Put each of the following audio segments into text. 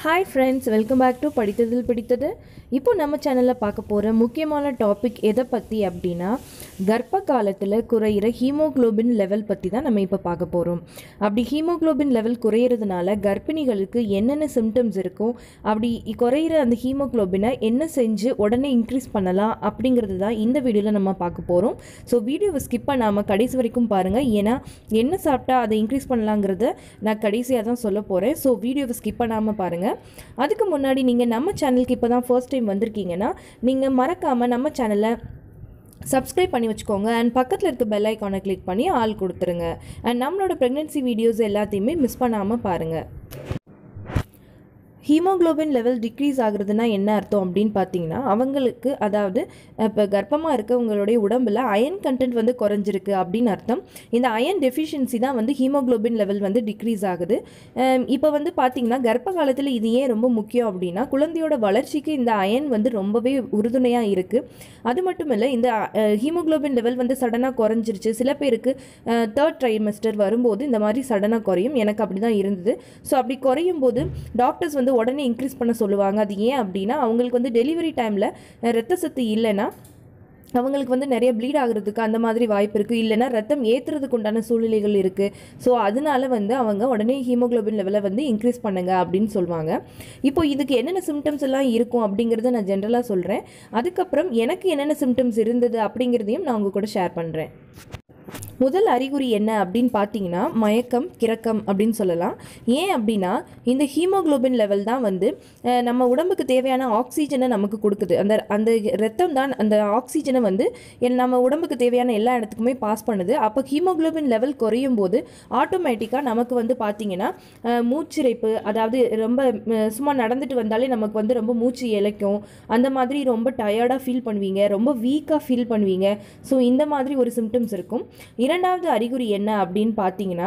hi friends welcome back to படித்ததில் பிடித்தது இப்போ நம்ம சேனலில் பார்க்க போகிற முக்கியமான டாபிக் எதை பற்றி அப்படின்னா கர்ப்ப காலத்தில் குறையிற ஹீமோகுளோபின் லெவல் பற்றி தான் நம்ம இப்போ பார்க்க போகிறோம் அப்படி ஹீமோகுளோபின் லெவல் குறையிறதுனால கர்ப்பிணிகளுக்கு என்னென்ன சிம்டம்ஸ் இருக்கும் அப்படி குறையிற அந்த ஹீமோகுளோபினை என்ன செஞ்சு உடனே இன்க்ரீஸ் பண்ணலாம் அப்படிங்கிறது தான் இந்த வீடியோவில் நம்ம பார்க்க போகிறோம் ஸோ வீடியோவை ஸ்கிப் பண்ணாமல் கடைசி வரைக்கும் பாருங்கள் ஏன்னா என்ன சாப்பிட்டா அதை இன்க்ரீஸ் பண்ணலாங்கிறத நான் கடைசியாக தான் சொல்ல போகிறேன் ஸோ வீடியோவை ஸ்கிப் பண்ணாமல் பாருங்கள் அதுக்கு முன்னாடி நீங்கள் நம்ம சேனலுக்கு இப்போ தான் ஃபர்ஸ்ட் டைம் வந்திருக்கீங்கன்னா நீங்கள் மறக்காமல் நம்ம சேனலை சப்ஸ்கிரைப் பண்ணி வச்சுக்கோங்க அண்ட் பக்கத்தில் இருக்க பெல் ஐக்கானை கிளிக் பண்ணி ஆள் கொடுத்துருங்க அண்ட் நம்மளோட ப்ரெக்னென்சி வீடியோஸ் எல்லாத்தையுமே மிஸ் பண்ணாமல் பாருங்கள் ஹீமோகுளோபின் லெவல் டிக்ரீஸ் ஆகுறதுனா என்ன அர்த்தம் அப்படின்னு பார்த்தீங்கன்னா அவங்களுக்கு அதாவது இப்போ கர்ப்பமாக இருக்கவங்களுடைய உடம்புல அயன் கண்டென்ட் வந்து குறைஞ்சிருக்கு அப்படின்னு அர்த்தம் இந்த அயன் டெஃபிஷியன்சி தான் வந்து ஹீமோகுளோபின் லெவல் வந்து டிக்ரீஸ் ஆகுது இப்போ வந்து பார்த்தீங்கன்னா கர்ப்ப காலத்தில் இது ஏன் ரொம்ப முக்கியம் அப்படின்னா குழந்தையோட வளர்ச்சிக்கு இந்த அயன் வந்து ரொம்பவே உறுதுணையாக இருக்குது அது மட்டும் இல்லை இந்த ஹீமோகுளோபின் லெவல் வந்து சடனாக குறைஞ்சிருச்சு சில பேருக்கு தேர்ட் ட்ரைமஸ்டர் வரும்போது இந்த மாதிரி சடனாக குறையும் எனக்கு அப்படி தான் இருந்தது ஸோ அப்படி குறையும் போது டாக்டர்ஸ் வந்து உடனே இன்க்ரீஸ் பண்ண சொல்லுவாங்க அது ஏன் அப்படின்னா அவங்களுக்கு வந்து டெலிவரி டைமில் ரத்த சத்து இல்லைன்னா அவங்களுக்கு வந்து நிறைய ப்ளீட் ஆகுறதுக்கு அந்த மாதிரி வாய்ப்பு இருக்குது இல்லைன்னா ரத்தம் ஏற்றுறதுக்கு உண்டான சூழ்நிலைகள் இருக்குது ஸோ அதனால வந்து அவங்க உடனே ஹீமோகுளோபின் லெவலை வந்து இன்க்ரீஸ் பண்ணுங்க அப்படின்னு சொல்லுவாங்க இப்போ இதுக்கு என்னென்ன சிம்டம்ஸ் எல்லாம் இருக்கும் அப்படிங்கிறத நான் ஜென்ரலாக சொல்கிறேன் அதுக்கப்புறம் எனக்கு என்னென்ன சிம்டம்ஸ் இருந்தது அப்படிங்கிறதையும் நான் உங்கள் கூட ஷேர் பண்ணுறேன் முதல் அறிகுறி என்ன அப்படின்னு பார்த்தீங்கன்னா மயக்கம் கிறக்கம் அப்படின்னு சொல்லலாம் ஏன் அப்படின்னா இந்த ஹீமோகுளோபின் லெவல் தான் வந்து நம்ம உடம்புக்கு தேவையான ஆக்சிஜனை நமக்கு கொடுக்குது அந்த அந்த ரத்தம் தான் அந்த ஆக்சிஜனை வந்து நம்ம உடம்புக்கு தேவையான எல்லா இடத்துக்குமே பாஸ் பண்ணுது அப்போ ஹீமோகுளோபின் லெவல் குறையும் போது ஆட்டோமேட்டிக்காக நமக்கு வந்து பார்த்தீங்கன்னா மூச்சிறைப்பு அதாவது ரொம்ப சும்மா நடந்துட்டு வந்தாலே நமக்கு வந்து ரொம்ப மூச்சு இழைக்கும் அந்த மாதிரி ரொம்ப டயர்டாக ஃபீல் பண்ணுவீங்க ரொம்ப வீக்காக ஃபீல் பண்ணுவீங்க ஸோ இந்த மாதிரி ஒரு சிம்டம்ஸ் இருக்கும் இரண்டாவது அறிகுறி என்ன அப்படின்னு பார்த்தீங்கன்னா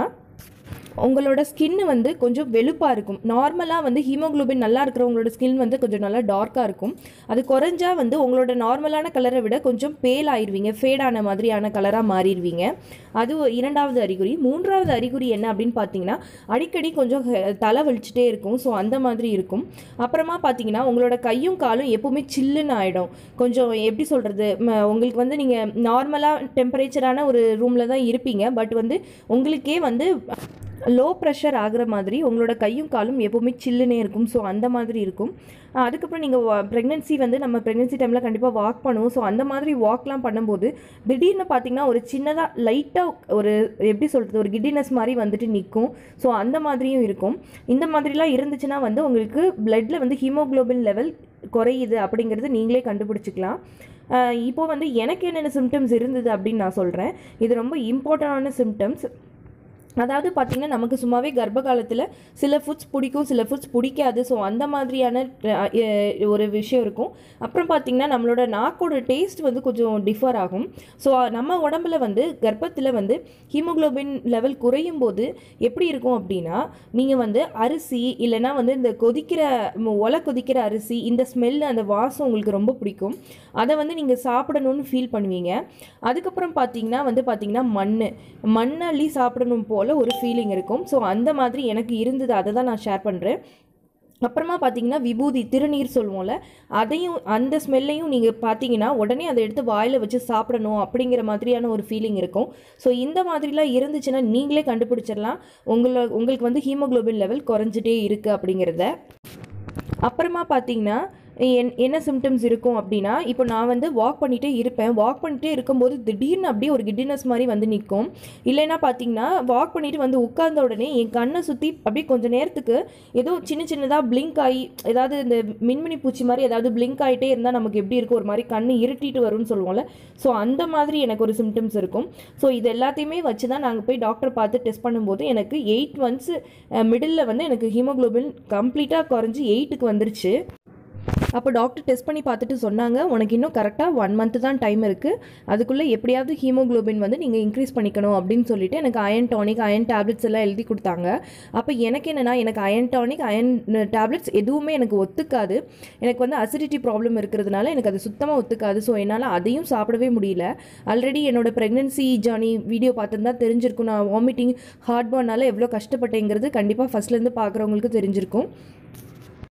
உங்களோட ஸ்கின்னு வந்து கொஞ்சம் வெளுப்பாக இருக்கும் நார்மலாக வந்து ஹீமோக்ளோபின் நல்லா இருக்கிறவங்களோட ஸ்கின் வந்து கொஞ்சம் நல்லா டார்க்காக இருக்கும் அது குறைஞ்சா வந்து உங்களோட நார்மலான கலரை விட கொஞ்சம் பேல் ஆயிடுவீங்க ஃபேடான மாதிரியான கலராக மாறிடுவீங்க அது இரண்டாவது அறிகுறி மூன்றாவது அறிகுறி என்ன அப்படின்னு பார்த்தீங்கன்னா அடிக்கடி கொஞ்சம் தலை வலிச்சுட்டே இருக்கும் ஸோ அந்த மாதிரி இருக்கும் அப்புறமா பார்த்தீங்கன்னா உங்களோட கையும் காலும் எப்போவுமே சில்லுன்னு ஆகிடும் கொஞ்சம் எப்படி சொல்கிறது உங்களுக்கு வந்து நீங்கள் நார்மலாக டெம்பரேச்சரான ஒரு ரூமில் தான் இருப்பீங்க பட் வந்து உங்களுக்கே வந்து லோ ப்ரெஷர் ஆகிற மாதிரி உங்களோட கையும் காலும் எப்போவுமே சில்லுனே இருக்கும் ஸோ அந்த மாதிரி இருக்கும் அதுக்கப்புறம் நீங்கள் ப்ரெக்னென்சி வந்து நம்ம ப்ரெக்னென்சி டைமில் கண்டிப்பாக வாக் பண்ணுவோம் ஸோ அந்த மாதிரி வாக்லாம் பண்ணும்போது திடீர்னு பார்த்தீங்கன்னா ஒரு சின்னதாக லைட்டாக ஒரு எப்படி சொல்கிறது ஒரு கிட்டினஸ் மாதிரி வந்துட்டு நிற்கும் ஸோ அந்த மாதிரியும் இருக்கும் இந்த மாதிரிலாம் இருந்துச்சுன்னா வந்து உங்களுக்கு பிளட்டில் வந்து ஹீமோக்ளோபின் லெவல் குறையுது அப்படிங்கிறது நீங்களே கண்டுபிடிச்சிக்கலாம் இப்போது வந்து எனக்கு என்னென்ன சிம்டம்ஸ் இருந்தது அப்படின்னு நான் சொல்கிறேன் இது ரொம்ப இம்பார்ட்டண்டான சிம்டம்ஸ் அதாவது பார்த்திங்கன்னா நமக்கு சும்மாவே கர்ப்ப காலத்தில் சில ஃபுட்ஸ் பிடிக்கும் சில ஃபுட்ஸ் பிடிக்காது ஸோ அந்த மாதிரியான ஒரு விஷயம் இருக்கும் அப்புறம் பார்த்திங்கன்னா நம்மளோட நாக்கோட டேஸ்ட் வந்து கொஞ்சம் டிஃபர் ஆகும் ஸோ நம்ம உடம்புல வந்து கர்ப்பத்தில் வந்து ஹீமோக்ளோபின் லெவல் குறையும் போது எப்படி இருக்கும் அப்படின்னா நீங்கள் வந்து அரிசி இல்லைனா வந்து இந்த கொதிக்கிற ஒலை கொதிக்கிற அரிசி இந்த ஸ்மெல் அந்த வாசம் உங்களுக்கு ரொம்ப பிடிக்கும் அதை வந்து நீங்கள் சாப்பிடணும்னு ஃபீல் பண்ணுவீங்க அதுக்கப்புறம் பார்த்தீங்கன்னா வந்து பார்த்தீங்கன்னா மண் மண்ணள்ளி சாப்பிடணும் போல் போல் ஒரு ஃபீலிங் இருக்கும் ஸோ அந்த மாதிரி எனக்கு இருந்தது அதை தான் நான் ஷேர் பண்ணுறேன் அப்புறமா பார்த்தீங்கன்னா விபூதி திருநீர் சொல்லுவோம்ல அதையும் அந்த ஸ்மெல்லையும் நீங்கள் பார்த்தீங்கன்னா உடனே அதை எடுத்து வாயில் வச்சு சாப்பிடணும் அப்படிங்கிற மாதிரியான ஒரு ஃபீலிங் இருக்கும் ஸோ இந்த மாதிரிலாம் இருந்துச்சுன்னா நீங்களே கண்டுபிடிச்சிடலாம் உங்களை உங்களுக்கு வந்து ஹீமோக்ளோபின் லெவல் குறைஞ்சிட்டே இருக்குது அப்படிங்கிறத அப்புறமா பார்த்தீங்கன்னா என் என்ன சிம்டம்ஸ் இருக்கும் அப்படின்னா இப்போ நான் வந்து வாக் பண்ணிகிட்டே இருப்பேன் வாக் பண்ணிகிட்டே இருக்கும்போது திடீர்னு அப்படியே ஒரு கிட்டினஸ் மாதிரி வந்து நிற்கும் இல்லைன்னா பார்த்தீங்கன்னா வாக் பண்ணிட்டு வந்து உட்கார்ந்த உடனே என் கண்ணை சுற்றி அப்படியே கொஞ்சம் நேரத்துக்கு ஏதோ சின்ன சின்னதாக பிளிங்க் ஆகி ஏதாவது இந்த மின்மினி பூச்சி மாதிரி ஏதாவது பிளிங்க் ஆகிட்டே இருந்தால் நமக்கு எப்படி இருக்கும் ஒரு மாதிரி கண்ணு இருட்டிட்டு வரும்னு சொல்லுவோம்ல ஸோ அந்த மாதிரி எனக்கு ஒரு சிம்டம்ஸ் இருக்கும் ஸோ இது எல்லாத்தையுமே வச்சு தான் நாங்கள் போய் டாக்டர் பார்த்து டெஸ்ட் பண்ணும்போது எனக்கு எயிட் மந்த்ஸ் மிடில் வந்து எனக்கு ஹீமோக்ளோபின் கம்ப்ளீட்டாக குறைஞ்சி எயிட்டுக்கு வந்துருச்சு அப்போ டாக்டர் டெஸ்ட் பண்ணி பார்த்துட்டு சொன்னாங்க உனக்கு இன்னும் கரெக்டாக ஒன் மந்த்து தான் டைம் இருக்குது அதுக்குள்ளே எப்படியாவது ஹீமோக்ளோபின் வந்து நீங்கள் இன்க்ரீஸ் பண்ணிக்கணும் அப்படின்னு சொல்லிட்டு எனக்கு அயன் டானிக் அயன் டேப்லெட்ஸ் எல்லாம் எழுதி கொடுத்தாங்க அப்போ எனக்கு என்னென்னா எனக்கு அயன் டானிக் அயன் டேப்லெட்ஸ் எதுவுமே எனக்கு ஒத்துக்காது எனக்கு வந்து அசிடிட்டி ப்ராப்ளம் இருக்கிறதுனால எனக்கு அது சுத்தமாக ஒத்துக்காது ஸோ என்னால் அதையும் சாப்பிடவே முடியல ஆல்ரெடி என்னோட ப்ரெக்னென்சி ஜானி வீடியோ பார்த்துருந்தா தெரிஞ்சிருக்கும் நான் வாமிட்டிங் ஹார்ட் பர்னால எவ்வளோ கஷ்டப்பட்டேங்கிறது கண்டிப்பாக ஃபஸ்ட்லேருந்து பார்க்குறவங்களுக்கு தெரிஞ்சிருக்கும்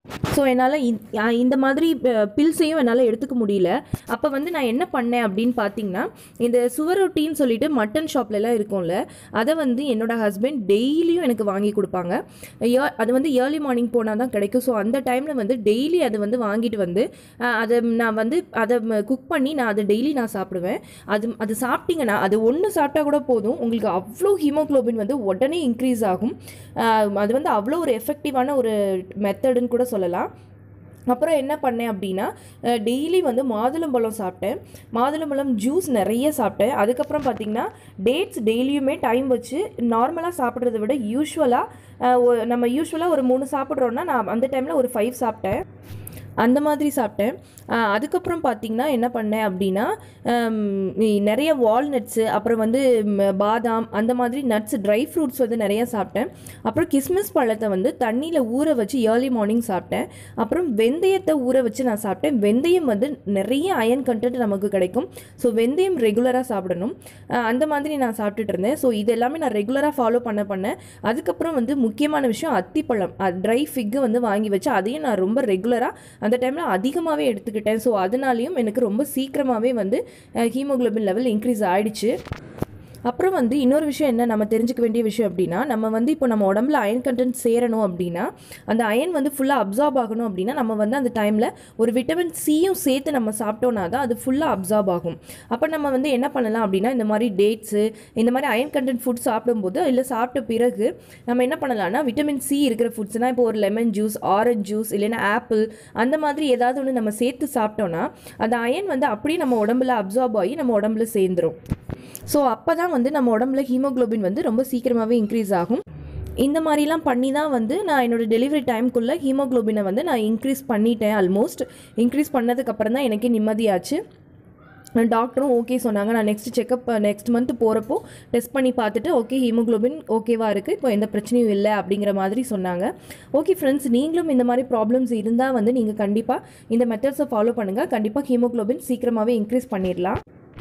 ஸோ என்னால் இந்த மாதிரி பில்ஸையும் என்னால் எடுத்துக்க முடியல அப்போ வந்து நான் என்ன பண்ணேன் அப்படின்னு பார்த்தீங்கன்னா இந்த சுவரொட்டின்னு சொல்லிட்டு மட்டன் ஷாப்லலாம் இருக்கும்ல அதை வந்து என்னோட ஹஸ்பண்ட் டெய்லியும் எனக்கு வாங்கி கொடுப்பாங்க ஏ- அது வந்து ஏர்லி மார்னிங் போனால் தான் கிடைக்கும் ஸோ அந்த டைமில் வந்து டெய்லி அதை வந்து வாங்கிட்டு வந்து அஹ், அதை நான் வந்து அதை குக் பண்ணி நான் அதை டெய்லி நான் சாப்பிடுவேன் அது அது சாப்பிட்டீங்கன்னா அது ஒன்று சாப்பிட்டா கூட போதும் உங்களுக்கு அவ்வளோ ஹீமோகுளோபின் வந்து உடனே இன்க்ரீஸ் ஆகும் அஹ், அது வந்து அவ்வளோ ஒரு எஃபெக்டிவான ஒரு மெத்தடுன்னு கூட சொல்லலாம் அப்புறம் என்ன பண்ணேன் அப்படின்னா டெய்லி வந்து மாதுளம்பழம் சாப்பிட்டேன் மாதுளம்பழம் ஜூஸ் நிறைய சாப்பிட்டேன் அதுக்கப்புறம் பார்த்தீங்கன்னா டேட்ஸ் டெய்லியுமே டைம் வச்சு நார்மலாக சாப்பிட்றத விட யூஸ்வலாக நம்ம யூஸ்வலாக ஒரு மூணு சாப்பிட்றோன்னா நான் அந்த டைமில் ஒரு ஃபைவ் சாப்பிட்டேன் அந்த மாதிரி சாப்பிட்டேன் அஹ் அதுக்கப்புறம் பார்த்தீங்கன்னா என்ன பண்ணேன் அப்படின்னா ஹம், இ- நிறைய வால்நட்ஸு அப்புறம் வந்து ம், பாதாம் அந்த மாதிரி நட்ஸ் ட்ரை ஃப்ரூட்ஸ் வந்து நிறைய சாப்பிட்டேன் அப்புறம் கிஸ்மிஸ் பழத்தை வந்து தண்ணியில் ஊற வச்சு ஏர்லி மார்னிங் சாப்பிட்டேன் அப்புறம் வெந்தயத்தை ஊற வச்சு நான் சாப்பிட்டேன் வெந்தயம் வந்து நிறைய அயன் கண்டென்ட் நமக்கு கிடைக்கும் ஸோ வெந்தயம் ரெகுலராக சாப்பிடணும் அஹ் அந்த மாதிரி நான் சாப்பிட்டுட்டு இருந்தேன் ஸோ இது எல்லாமே நான் ரெகுலராக ஃபாலோ பண்ண பண்ணேன் அதுக்கப்புறம் வந்து முக்கியமான விஷயம் அத்திப்பழம் ட்ரை ஃபிக்கு வந்து வாங்கி வச்சு அதையும் நான் ரொம்ப ரெகுலராக அந்த டைமில் அதிகமாகவே எடுத்துக்கிட்டேன் ஸோ அதனாலையும் எனக்கு ரொம்ப சீக்கிரமாகவே வந்து ஹீமோகுளோபின் லெவல் இன்க்ரீஸ் ஆயிடுச்சு அப்புறம் வந்து இன்னொரு விஷயம் என்ன நம்ம தெரிஞ்சுக்க வேண்டிய விஷயம் அப்படின்னா நம்ம வந்து இப்போ நம்ம உடம்புல அயன் கண்டென்ட் சேரணும் அப்படின்னா அந்த அயன் வந்து ஃபுல்லாக அப்சார்ப் ஆகணும் அப்படின்னா நம்ம வந்து அந்த டைமில் ஒரு விட்டமின் சியும் சேர்த்து நம்ம சாப்பிட்டோன்னா தான் அது ஃபுல்லாக அப்சார்ப் ஆகும் அப்போ நம்ம வந்து என்ன பண்ணலாம் அப்படின்னா இந்த மாதிரி டேட்ஸு இந்த மாதிரி அயன் கண்டென்ட் ஃபுட் சாப்பிடும்போது இல்லை சாப்பிட்ட பிறகு நம்ம என்ன பண்ணலாம்னா விட்டமின் சி இருக்கிற ஃபுட்ஸ்னால் இப்போ ஒரு லெமன் ஜூஸ் ஆரஞ்சு ஜூஸ் இல்லைன்னா ஆப்பிள் அந்த மாதிரி ஏதாவது ஒன்று நம்ம சேர்த்து சாப்பிட்டோன்னா அந்த அயன் வந்து அப்படியே நம்ம உடம்புல அப்சார்ப் ஆகி நம்ம உடம்புல சேர்ந்துரும் ஸோ அப்போ தான் வந்து நம்ம உடம்புல ஹீமோகுளோபின் வந்து ரொம்ப சீக்கிரமாகவே இன்க்ரீஸ் ஆகும் இந்த மாதிரிலாம் பண்ணி தான் வந்து நான் என்னோட டெலிவரி டைம்குள்ளே ஹீமோகுளோபினை வந்து நான் இன்க்ரீஸ் பண்ணிட்டேன் ஆல்மோஸ்ட் இன்க்ரீஸ் பண்ணதுக்கப்புறம் தான் எனக்கே நிம்மதியாச்சு டாக்டரும் ஓகே சொன்னாங்க நான் நெக்ஸ்ட் செக்கப் நெக்ஸ்ட் மந்த் போகிறப்போ டெஸ்ட் பண்ணி பார்த்துட்டு ஓகே ஹீமோகுளோபின் ஓகேவா இருக்குது இப்போ எந்த பிரச்சனையும் இல்லை அப்படிங்கிற மாதிரி சொன்னாங்க ஓகே ஃப்ரெண்ட்ஸ் நீங்களும் இந்த மாதிரி ப்ராப்ளம்ஸ் இருந்தால் வந்து நீங்கள் கண்டிப்பாக இந்த மெத்தட்ஸை ஃபாலோ பண்ணுங்கள் கண்டிப்பாக ஹீமோகுளோபின் சீக்கிரமாகவே இன்க்ரீஸ் பண்ணிடலாம்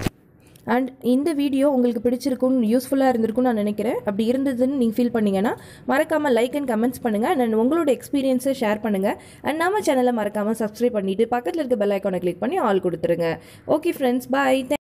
அண்ட் இந்த வீடியோ உங்களுக்கு பிடிச்சிருக்கும் யூஸ்ஃபுல்லாக இருந்திருக்கும்னு நான் நினைக்கிறேன் அப்படி இருந்ததுன்னு நீங்கள் ஃபீல் பண்ணீங்கன்னா மறக்காமல் லைக் அண்ட் கமெண்ட்ஸ் பண்ணுங்கள் அண்ட் உங்களோட எக்ஸ்பீரியன்ஸை ஷேர் பண்ணுங்கள் அண்ட் நம்ம சேனலை மறக்காமல் சப்ஸ்கிரைப் பண்ணிவிட்டு பக்கத்தில் இருக்க பெல் ஐக்கானை கிளிக் பண்ணி ஆல் கொடுத்துருங்க ஓகே ஃப்ரெண்ட்ஸ் பாய்